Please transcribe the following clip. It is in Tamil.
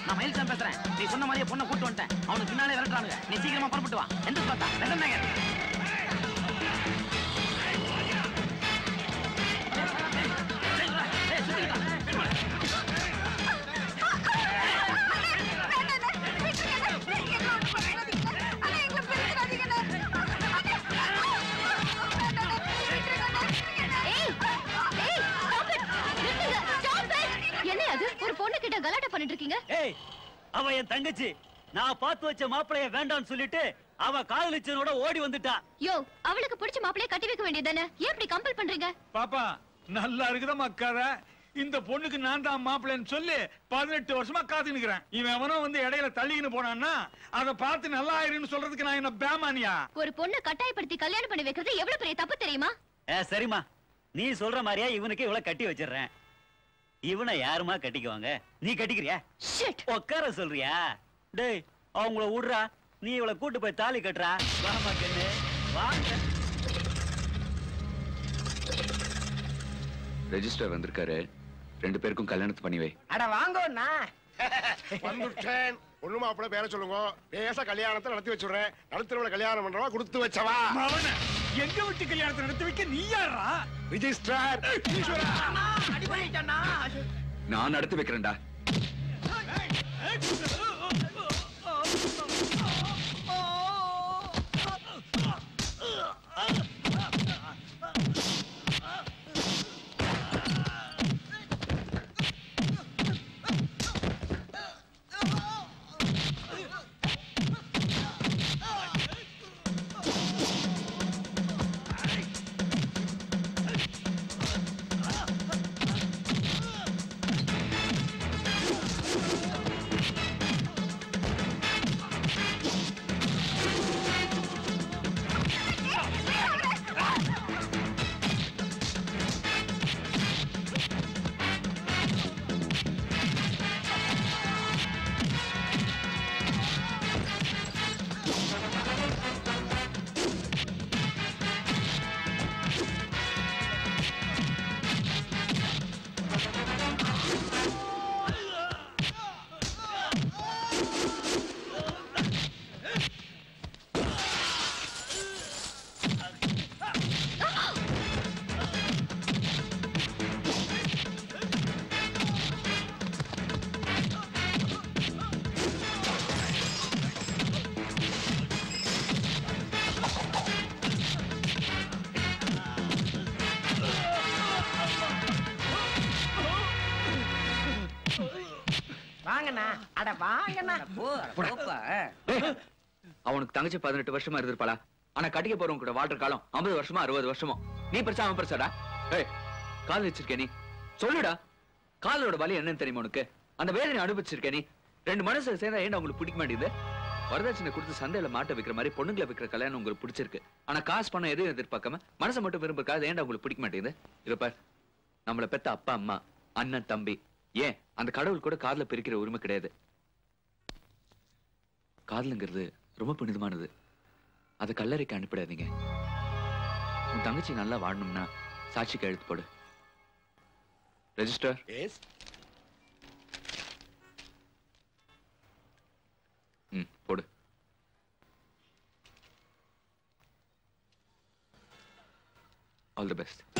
நான் மயில்சாமி பேசுறேன் நீ சொன்ன மாதிரியே பொண்ணை கூட்டு வந்துட்டேன் அவனுக்கு பின்னாலே விரட்டுறானுங்க நீ சீக்கிரமா புறப்பட்டு வா எந்த பார்த்தா பெசன் நகர் ஏய், ஏய், stop it. நிறுத்துங்க, stop it. என்ன அது ஒரு பொண்ணு கிட்ட கலாட்டா பண்ணிட்டு இருக்கீங்க ஏய் அவ என் தங்கச்சி நான் பார்த்து வச்ச மாப்பிளைய வேண்டாம்னு சொல்லிட்டு அவ காதலிச்சனோட ஓடி வந்துட்டா யோ அவளுக்கு பிடிச்ச மாப்பிளைய கட்டி வைக்க வேண்டியதானே ஏன் இப்படி கம்பல் பண்றீங்க பாப்பா நல்லா இருக்குதா கதை இந்த பொண்ணுக்கு நான் தான் மாப்பிள்ளைன்னு சொல்லி பதினெட்டு வருஷமா காத்துனுக்கிறேன் இவன் எவனோ வந்து இடையில தள்ளிக்கின்னு போனான்னா அதை பார்த்து நல்லா ஆயிருன்னு சொல்றதுக்கு நான் என்ன பேமானியா ஒரு பொண்ணை கட்டாயப்படுத்தி கல்யாணம் பண்ணி வைக்கிறது எவ்வளவு பெரிய தப்பு தெரியுமா ஏ சரிம்மா நீ சொல்ற மாதிரியா இவனுக்கு இவள கட்டி வச்சிடுறேன் இவனை யாருமா கட்டிக்குவாங்க நீ கட்டிக்கிறியா ஷிட் உட்கார சொல்றியா டேய் அவங்கள விடுறா நீ இவளை கூட்டு போய் தாலி கட்டுறா வாமா கண்ணு வாங்க ரெஜிஸ்டர் வந்திருக்காரு ரெண்டு பேருக்கும் கல்யாணத்தை பண்ணி வை அட வாங்கண்ணா வந்துட்டேன் பொண்ணு மாப்பிள்ள பேர சொல்லுங்க பேச கல்யாணத்தை நடத்தி வச்சுடுறேன் நடுத்தரவுல கல்யாணம் பண்றவா கொடுத்து வச்சவா மவன எங்க வீட்டு கல்யாணத்தை நடத்தி வைக்க நீ யாரா ரிஜிஸ்டர் அடி பண்ணிட்டா நான் நடத்தி வைக்கிறேன்டா வாங்கண்ணா அட வாங்கண்ணா போ போப்பா ஏய், அவனுக்கு தங்கச்சி பதினெட்டு வருஷமா இருந்திருப்பாளா ஆனா கட்டிக்க போறவங்க கூட வாழ்ற காலம் ஐம்பது வருஷமா அறுபது வருஷமோ நீ பெருசா அவன் பெருசாடா ஏய் கால் வச்சிருக்கே நீ சொல்லுடா காலோட வலி என்னன்னு தெரியுமா உனக்கு அந்த வேதனை அனுபவிச்சிருக்கே நீ ரெண்டு மனசு சேர்ந்தா ஏன் உங்களுக்கு பிடிக்க மாட்டேங்குது வரதட்சணை கொடுத்து சந்தையில மாட்ட வைக்கிற மாதிரி பொண்ணுங்களை வைக்கிற கல்யாணம் உங்களுக்கு பிடிச்சிருக்கு ஆனா காசு பணம் எதையும் எதிர்பார்க்காம மனசை மட்டும் விரும்புறக்கா அது ஏன்டா உங்களுக்கு பிடிக்க மாட்டேங்குது இத பார் நம்மள பெத்த அப்பா அம்மா அண்ணன் தம்பி ஏன் அந்த கடவுள் கூட காதல பிரிக்கிற உரிமை கிடையாது காதலுங்கிறது ரொம்ப புனிதமானது அதை கல்லறைக்கு அனுப்பிடாதீங்க உன் தங்கச்சி நல்லா வாழணும்னா சாட்சிக்கு எழுத்து போடு ரெஜிஸ்டர் எஸ் ம் போடு ஆல் தி பெஸ்ட்